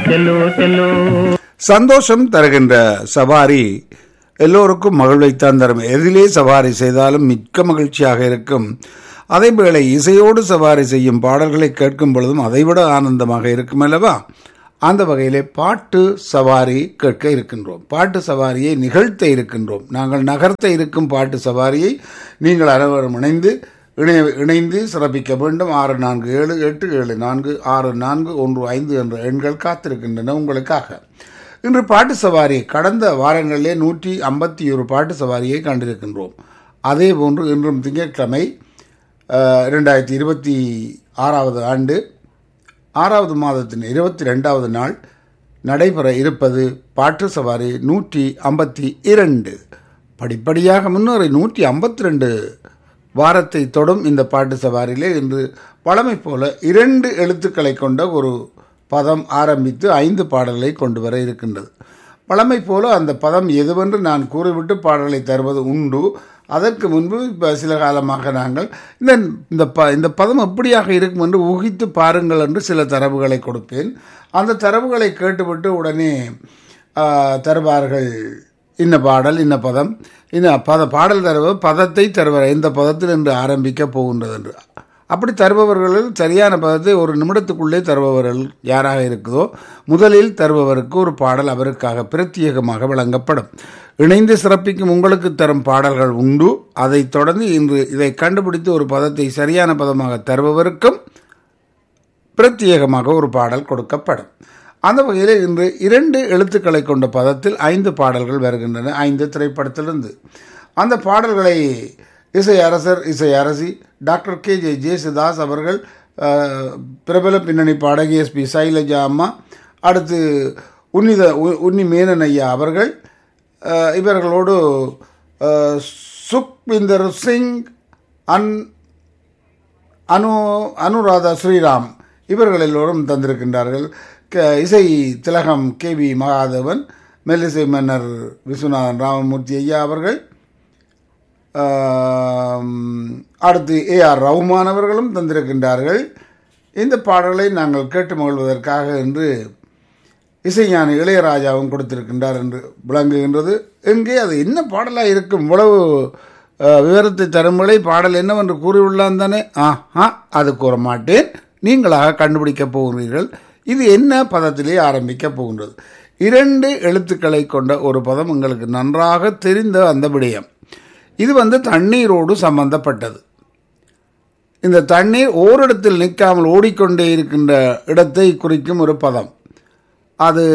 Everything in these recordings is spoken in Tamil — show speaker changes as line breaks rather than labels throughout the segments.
செல்லோ செல்லோ
சந்தோஷம் தருகின்ற சவாரி எல்லோருக்கும் மகிழ்வைத்தான் தரும் எதிலே சவாரி செய்தாலும் மிக்க மகிழ்ச்சியாக இருக்கும் அதேவேளை இசையோடு சவாரி செய்யும் பாடல்களை கேட்கும் பொழுதும் அதைவிட ஆனந்தமாக இருக்கும் அல்லவா அந்த வகையிலே பாட்டு சவாரி கேட்க இருக்கின்றோம் பாட்டு சவாரியை நிகழ்த்த இருக்கின்றோம் நாங்கள் நகர்த்த இருக்கும் பாட்டு சவாரியை நீங்கள் அனைவரும் இணைந்து இணைய இணைந்து சிறப்பிக்க வேண்டும் ஆறு நான்கு ஏழு எட்டு ஏழு நான்கு ஆறு நான்கு ஒன்று ஐந்து என்ற எண்கள் காத்திருக்கின்றன உங்களுக்காக இன்று பாட்டு சவாரி கடந்த வாரங்களிலே நூற்றி ஐம்பத்தி ஒரு பாட்டு சவாரியை கண்டிருக்கின்றோம் அதே போன்று இன்றும் திங்கட்கிழமை அஹ், இரண்டாயிரத்தி இருபத்தி ஆறாவது ஆண்டு ஆறாவது மாதத்தின் இருபத்தி ரெண்டாவது நாள் நடைபெற இருப்பது பாட்டு சவாரி நூற்றி ஐம்பத்தி இரண்டு படிப்படியாக முன்னேறி நூற்றி ஐம்பத்தி ரெண்டு வாரத்தை தொடும் இந்த பாட்டு சவாரியிலே இன்று பழமை போல இரண்டு எழுத்துக்களை கொண்ட ஒரு பதம் ஆரம்பித்து ஐந்து பாடல்களை கொண்டு வர இருக்கின்றது பழமை போல அந்த பதம் எதுவென்று நான் கூறிவிட்டு பாடல்களை தருவது உண்டு அதற்கு முன்பு இப்போ சில காலமாக நாங்கள் இந்த இந்த ப இந்த பதம் எப்படியாக இருக்கும் என்று ஊகித்து பாருங்கள் என்று சில தரவுகளை கொடுப்பேன் அந்த தரவுகளை கேட்டுவிட்டு உடனே ஆ, தருவார்கள் இன்ன பாடல் இன்ன பதம் இன்ன பத பாடல் தருவ பதத்தை தருவார் எந்த பதத்தில் என்று ஆரம்பிக்க போகின்றது என்று அப்படி தருபவர்களில் சரியான பதத்தை ஒரு நிமிடத்துக்குள்ளே தருபவர்கள் யாராக இருக்குதோ முதலில் தருபவருக்கு ஒரு பாடல் அவருக்காக பிரத்யேகமாக வழங்கப்படும் இணைந்து சிறப்பிக்கும் உங்களுக்கு தரும் பாடல்கள் உண்டு அதைத் தொடர்ந்து இன்று இதை கண்டுபிடித்து ஒரு பதத்தை சரியான பதமாக தருபவருக்கும் பிரத்யேகமாக ஒரு பாடல் கொடுக்கப்படும் அந்த வகையில் இன்று இரண்டு எழுத்துக்களை கொண்ட பதத்தில் ஐந்து பாடல்கள் வருகின்றன ஐந்து திரைப்படத்திலிருந்து அந்த பாடல்களை இசை அரசர் இசை அரசி டாக்டர் கே ஜே ஜேசுதாஸ் அவர்கள் அஹ், பிரபல பின்னணி பாடகி எஸ் பி சைலஜா அம்மா அடுத்து உன்னித உ- உன்னி மேனன் ஐயா அவர்கள் அஹ், இவர்களோடு அஹ், சுக்விந்தர் சிங் அன் அனு அனுராதா ஸ்ரீராம் இவர்கள் எல்லோரும் தந்திருக்கின்றார்கள் க- இசை திலகம் கே வி மகாதேவன் மெல்லிசை மன்னர் விஸ்வநாதன் ராமமூர்த்தி ஐயா அவர்கள் ஆம், அடுத்து ஏ ஆர் ரவுமான் அவர்களும் தந்திருக்கின்றார்கள் இந்த பாடலை நாங்கள் கேட்டு மகிழ்வதற்காக என்று இசைஞானி இளையராஜாவும் கொடுத்திருக்கின்றார் என்று விளங்குகின்றது எங்கே அது என்ன பாடலாக இருக்கும் இவ்வளவு அஹ், விவரத்தை தரும்படி பாடல் என்னவென்று கூறியுள்ளான் தானே ஆஹா அது கூற மாட்டேன் நீங்களாக கண்டுபிடிக்கப் போகிறீர்கள் இது என்ன பதத்திலே ஆரம்பிக்கப் போகின்றது இரண்டு எழுத்துக்களை கொண்ட ஒரு பதம் உங்களுக்கு நன்றாக தெரிந்த அந்த விடயம் இது வந்து தண்ணீரோடு சம்பந்தப்பட்டது இந்த தண்ணீர் ஓரிடத்தில் நிற்காமல் ஓடிக்கொண்டே இருக்கின்ற இடத்தை குறிக்கும் ஒரு பதம் அது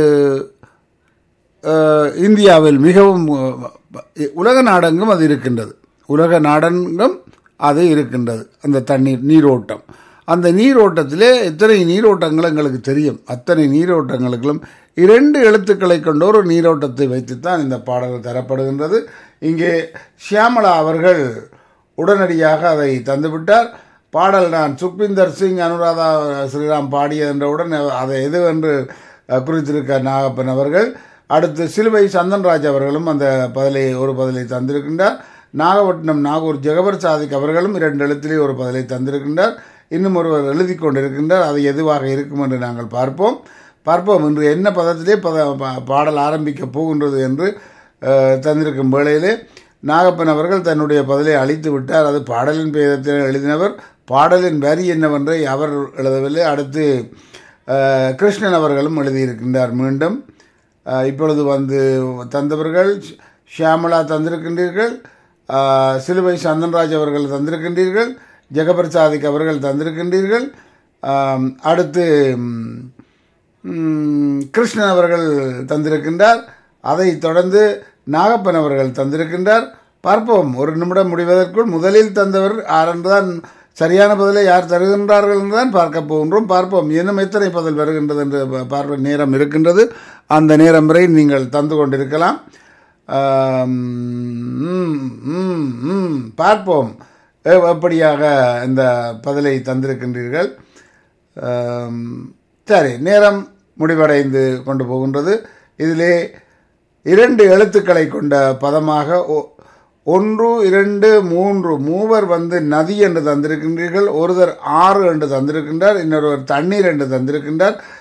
அஹ், இந்தியாவில் மிகவும் அஹ், உலக நாடெங்கும் அது இருக்கின்றது உலக நாடெங்கும் அது இருக்கின்றது அந்த தண்ணீர் நீரோட்டம் அந்த நீரோட்டத்திலே எத்தனை நீரோட்டங்கள் எங்களுக்கு தெரியும் அத்தனை நீரோட்டங்களுக்கும் இரண்டு எழுத்துக்களை கொண்ட ஒரு நீரோட்டத்தை வைத்துத்தான் இந்த பாடல் தரப்படுகின்றது இங்கே ஷியாமளா அவர்கள் உடனடியாக அதை தந்துவிட்டார் பாடல் நான் சுக்விந்தர் சிங் அனுராதா ஸ்ரீராம் பாடியது என்றவுடன் அதை எது என்று அஹ், குறித்திருக்க நாகப்பன் அவர்கள் அடுத்து சிலுவை சந்தன்ராஜ் அவர்களும் அந்த பதிலை ஒரு பதிலை தந்திருக்கின்றார் நாகப்பட்டினம் நாகூர் ஜெகபர் சாதிக் அவர்களும் இரண்டு எழுத்திலே ஒரு பதிலை தந்திருக்கின்றார் இன்னும் ஒருவர் எழுதி கொண்டிருக்கின்றார் அது எதுவாக இருக்கும் என்று நாங்கள் பார்ப்போம் பார்ப்போம் இன்று என்ன பதத்திலே பத பா- பாடல் ஆரம்பிக்கப் போகின்றது என்று அஹ், தந்திருக்கும் வேளையிலே நாகப்பன் அவர்கள் தன்னுடைய பதிலை அழித்து விட்டார் அது பாடலின் பேதத்தில் எழுதினவர் பாடலின் வரி என்னவென்றை அவர் எழுதவில்லை அடுத்து அஹ், கிருஷ்ணன் அவர்களும் எழுதியிருக்கின்றார் மீண்டும் அஹ், இப்பொழுது வந்து தந்தவர்கள் ஷ்- ஷியாமளா தந்திருக்கின்றீர்கள் அஹ், சிலுவை சந்தன்ராஜ் அவர்கள் தந்திருக்கின்றீர்கள் ஜெகபர் சாதிக் அவர்கள் தந்திருக்கின்றீர்கள் ஆம், அடுத்து ம், ம், கிருஷ்ணன் அவர்கள் தந்திருக்கின்றார் அதைத் தொடர்ந்து நாகப்பன் அவர்கள் தந்திருக்கின்றார் பார்ப்போம் ஒரு நிமிடம் முடிவதற்குள் முதலில் தந்தவர் யாரென்றுதான் சரியான பதிலை யார் தருகின்றார்கள் என்றுதான் பார்க்க போகின்றோம் பார்ப்போம் இன்னும் எத்தனை பதில் வருகின்றது என்று பா- பார்க்க நேரம் இருக்கின்றது அந்த நேரம் வரை நீங்கள் தந்து கொண்டிருக்கலாம் ஆம், ம், ம், ம், பார்ப்போம் எ- எப்படியாக இந்த பதிலை தந்திருக்கின்றீர்கள் ஆம், சரி நேரம் முடிவடைந்து கொண்டு போகின்றது இதிலே இரண்டு எழுத்துக்களை கொண்ட பதமாக ஒ- ஒன்று இரண்டு மூன்று மூவர் வந்து நதி என்று தந்திருக்கின்றீர்கள் ஒருவர் ஆறு என்று தந்திருக்கின்றார் இன்னொருவர் தண்ணீர் என்று தந்திருக்கின்றார்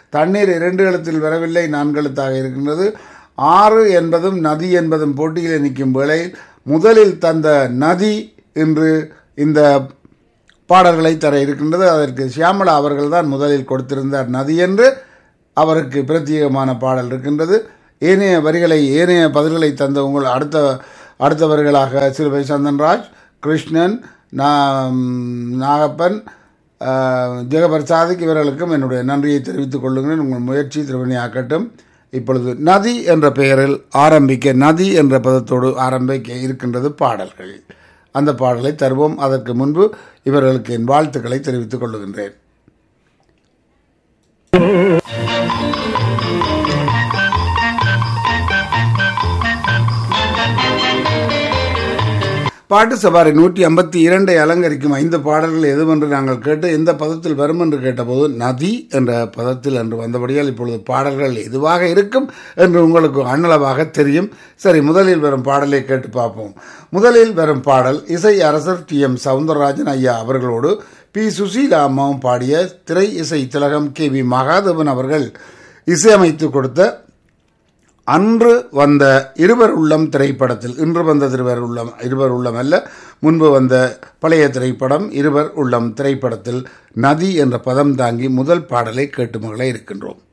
தண்ணீர் இரண்டு எழுத்தில் வரவில்லை நான்கு எழுத்தாக இருக்கின்றது ஆறு என்பதும் நதி என்பதும் போட்டியில் நிற்கும் வேளையில் முதலில் தந்த நதி இன்று இந்த பாடல்களை தர இருக்கின்றது அதற்கு சியாமளா அவர்கள் தான் முதலில் கொடுத்திருந்தார் நதி என்று அவருக்கு பிரத்யேகமான பாடல் இருக்கின்றது ஏனைய வரிகளை ஏனைய பதில்களை தந்த உங்கள் அடுத்த அடுத்தவர்களாக சிறுவை சந்தன்ராஜ் கிருஷ்ணன் நாகப்பன் ஜெகபிரசாதிக் இவர்களுக்கும் என்னுடைய நன்றியை தெரிவித்துக் கொள்ளுங்கள் உங்கள் முயற்சி திருவணியாக்கட்டும் இப்பொழுது நதி என்ற பெயரில் ஆரம்பிக்க நதி என்ற பதத்தோடு ஆரம்பிக்க இருக்கின்றது பாடல்கள் அந்த பாடலை தருவோம் அதற்கு முன்பு இவர்களுக்கு என் வாழ்த்துக்களை தெரிவித்துக் கொள்ளுகின்றேன் பாட்டு சவாரி நூற்றி ஐம்பத்தி இரண்டை அலங்கரிக்கும் ஐந்து பாடல்கள் எதுவென்று நாங்கள் கேட்டு எந்த பதத்தில் வரும் என்று கேட்டபோது நதி என்ற பதத்தில் என்று வந்தபடியால் இப்பொழுது பாடல்கள் எதுவாக இருக்கும் என்று உங்களுக்கு அண்ணளவாக தெரியும் சரி முதலில் வரும் பாடலை கேட்டு பார்ப்போம் முதலில் வரும் பாடல் இசை அரசர் டி எம் சவுந்தரராஜன் ஐயா அவர்களோடு பி சுசீலா அம்மாவும் பாடிய திரை இசை திலகம் கே வி மகாதேவன் அவர்கள் இசையமைத்து கொடுத்த அன்று வந்த இருவர் உள்ளம் திரைப்படத்தில் இன்று வந்த திருவர் உள்ளம் இருவர் உள்ளம் அல்ல முன்பு வந்த பழைய திரைப்படம் இருவர் உள்ளம் திரைப்படத்தில் நதி என்ற பதம் தாங்கி முதல் பாடலை கேட்டு மகளே இருக்கின்றோம்